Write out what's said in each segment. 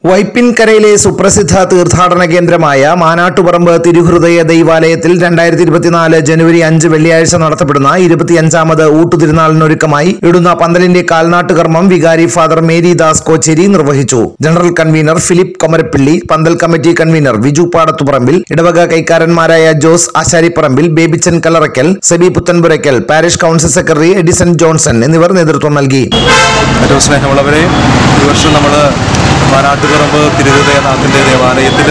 വൈപ്പിൻകരയിലെ സുപ്രസിദ്ധ തീർത്ഥാടന കേന്ദ്രമായ മാനാട്ടുപറമ്പ് തിരുഹൃദയ ദൈവാലയത്തിൽ രണ്ടായിരത്തി ഇരുപത്തിനാല് ജനുവരി അഞ്ച് വെള്ളിയാഴ്ച നടത്തപ്പെടുന്ന ഇരുപത്തിയഞ്ചാമത് ഊട്ടുതിരുനാളിനൊരുക്കമായി ഇടുന്ന പന്തലിന്റെ കാൽനാട്ടുകർമ്മം വികാരി ഫാദർ മേരി ദാസ് കോച്ചേരി നിർവഹിച്ചു ജനറൽ കൺവീനർ ഫിലിപ്പ് കൊമരപ്പിള്ളി പന്തൽ കമ്മിറ്റി കൺവീനർ വിജു പാടത്തുപറമ്പിൽ ഇടവക കൈക്കാരന്മാരായ Jose Asharipparambil Babychan Kalarackal Sebi Puthenpurackal parish council secretary Edison Johnson എന്നിവർ നേതൃത്വം നൽകി ഏറ്റവും സ്നേഹമുള്ളവരെ ഈ വർഷം നമ്മൾ മാനാട്ടുപറമ്പ് തിരുഹൃദയനാഥിൻ്റെ ദേവാലയത്തിൽ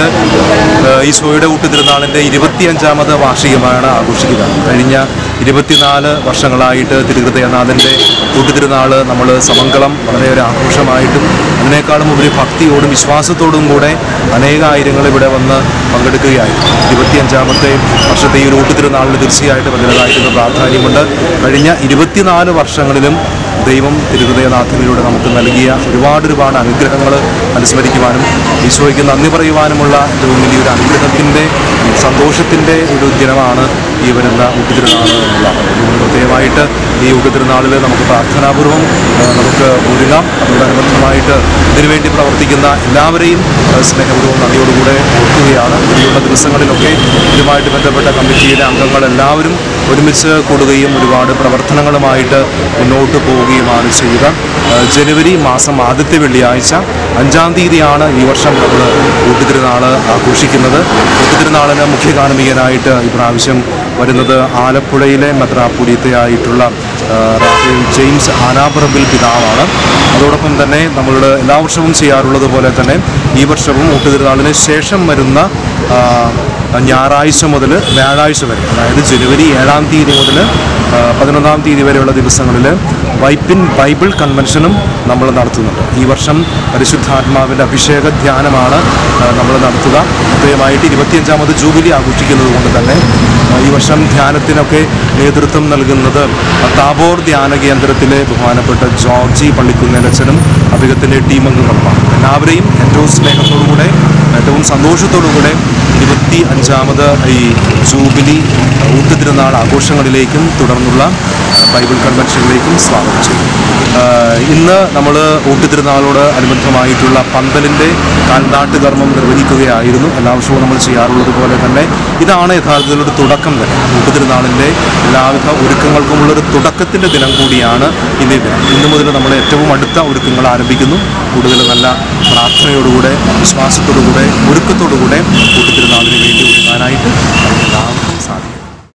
ഈശോയുടെ ഊട്ടുതിരുനാളിൻ്റെ ഇരുപത്തിയഞ്ചാമത് വാർഷികമാണ് ആഘോഷിക്കുക കഴിഞ്ഞ ഇരുപത്തിനാല് വർഷങ്ങളായിട്ട് തിരുഹൃദയനാഥൻ്റെ ഊട്ടുതിരുനാൾ നമ്മൾ സമങ്കളം വളരെയേറെ ആഘോഷമായിട്ടും അതിനേക്കാളും ഉപരി ഭക്തിയോടും വിശ്വാസത്തോടും കൂടെ അനേകായിരങ്ങൾ ഇവിടെ വന്ന് പങ്കെടുക്കുകയായിരുന്നു ഇരുപത്തിയഞ്ചാമത്തെ വർഷത്തെ ഈ ഒരു ഊട്ടുതിരുനാളിന് തീർച്ചയായിട്ടും അതിൻ്റെതായിട്ടുള്ള പ്രാധാന്യമുണ്ട് കഴിഞ്ഞ ഇരുപത്തിനാല് വർഷങ്ങളിലും ദൈവം തിരുഹൃദയനാഥനിലൂടെ നമുക്ക് നൽകിയ ഒരുപാട് ഒരുപാട് അനുഗ്രഹങ്ങൾ അനുസ്മരിക്കുവാനും ഈശോയ്ക്ക് നന്ദി പറയുവാനുമുള്ള ഏറ്റവും വലിയൊരു അനുഗ്രഹത്തിൻ്റെ സന്തോഷത്തിൻ്റെ ഒരു ദിനമാണ് ഈ വരുന്ന ഊട്ടുതിരുനാൾ എന്നുള്ളതാണ് അതുകൊണ്ട് പ്രത്യേകമായിട്ട് ഈ ഊട്ടുതിരുനാളിൽ നമുക്ക് പ്രാർത്ഥനാപൂർവം ആ, നമുക്ക് ഒരുങ്ങാം അതോടനുബന്ധമായിട്ട് ഇതിനുവേണ്ടി പ്രവർത്തിക്കുന്ന എല്ലാവരെയും ആ, സ്നേഹപൂർവ്വം നന്ദിയോടുകൂടെ ഓർക്കുകയാണ് ഇനിയുള്ള ദിവസങ്ങളിലൊക്കെ ഇതുമായിട്ട് ബന്ധപ്പെട്ട കമ്മിറ്റിയിലെ അംഗങ്ങൾ എല്ലാവരും ഒരുമിച്ച് കൂടുകയും ഒരുപാട് പ്രവർത്തനങ്ങളുമായിട്ട് മുന്നോട്ട് പോവുകയുമാണ് ചെയ്യുക ആ, ജനുവരി മാസം ആദ്യത്തെ വെള്ളിയാഴ്ച അഞ്ചാം തീയതിയാണ് ഈ വർഷം നമ്മൾ ഊട്ടുതിരുനാൾ ആഘോഷിക്കുന്നത് ഊട്ടുതിരുനാളിന് മുഖ്യ കാർമ്മികനായിട്ട് ഇപ്രാവശ്യം വരുന്നത് ആലപ്പുഴയിലെ മെത്രാപുരീത്തയായിട്ടുള്ള ആ, റാഫേൽ ജെയിംസ് ആനാപറമ്പിൽ പിതാവാണ് അതോടൊപ്പം തന്നെ നമ്മളുടെ എല്ലാ വർഷവും ചെയ്യാറുള്ളത് പോലെ തന്നെ ഈ വർഷവും ഊട്ടുതിരുനാളിന് ശേഷം വരുന്ന ആ, ഞായറാഴ്ച മുതൽ വ്യാഴാഴ്ച വരെ അതായത് ജനുവരി ഏഴാം തീയതി മുതൽ ആ, പതിനൊന്നാം തീയതി വരെയുള്ള ദിവസങ്ങളിൽ വൈപ്പിൻ ബൈബിൾ കൺവെൻഷനും നമ്മൾ നടത്തുന്നുണ്ട് ഈ വർഷം പരിശുദ്ധാത്മാവിൻ്റെ അഭിഷേക ധ്യാനമാണ് നമ്മൾ നടത്തുക പ്രത്യേകമായിട്ട് ഇരുപത്തിയഞ്ചാമത് ജൂബിലി ആഘോഷിക്കുന്നത് കൊണ്ട് തന്നെ ആ, ഈ വർഷം ധ്യാനത്തിനൊക്കെ നേതൃത്വം നൽകുന്നത് താബോർ ധ്യാന കേന്ദ്രത്തിലെ ബഹുമാനപ്പെട്ട ജോർജി പള്ളിക്കുന്നേലച്ചനും അദ്ദേഹത്തിൻ്റെ ടീം അംഗങ്ങളുമാണ് എല്ലാവരെയും ഏറ്റവും സ്നേഹത്തോടുകൂടെ ഏറ്റവും സന്തോഷത്തോടുകൂടെ ഇരുപത്തി അഞ്ചാമത് ഈ ജൂബിലി ഊട്ടുതിരുനാൾ ആഘോഷങ്ങളിലേക്കും തുടർന്നുള്ള ആ, ബൈബിൾ കൺവെൻഷനിലേക്കും സ്വാഗതം ചെയ്യും ആ, ഇന്ന് നമ്മൾ ഊട്ടുതിരുനാളോട് അനുബന്ധമായിട്ടുള്ള പന്തലിൻ്റെ കാൽനാട്ട് കർമ്മം നിർവഹിക്കുകയായിരുന്നു എല്ലാ വർഷവും നമ്മൾ ചെയ്യാറുള്ളത് പോലെ തന്നെ ഇതാണ് യഥാർത്ഥത്തിൽ ഒരു തുടക്കം തന്നെ ഊട്ടുതിരുനാളിൻ്റെ എല്ലാവിധ ഒരുക്കങ്ങൾക്കുമുള്ളൊരു തുടക്കത്തിൻ്റെ ദിനം കൂടിയാണ് ഇന്നേ ദിനം ഇന്നു മുതൽ നമ്മൾ ഏറ്റവും അടുത്ത ഒരുക്കങ്ങൾ ആരംഭിക്കുന്നു കൂടുതൽ നല്ല പ്രാർത്ഥനയോടുകൂടെ വിശ്വാസത്തോടുകൂടെ ഒരുക്കത്തോടുകൂടെ ഊട്ടുതിരുനാളിന് വേണ്ടി ഒരുങ്ങാനായിട്ട് നമുക്ക് എല്ലാവർക്കും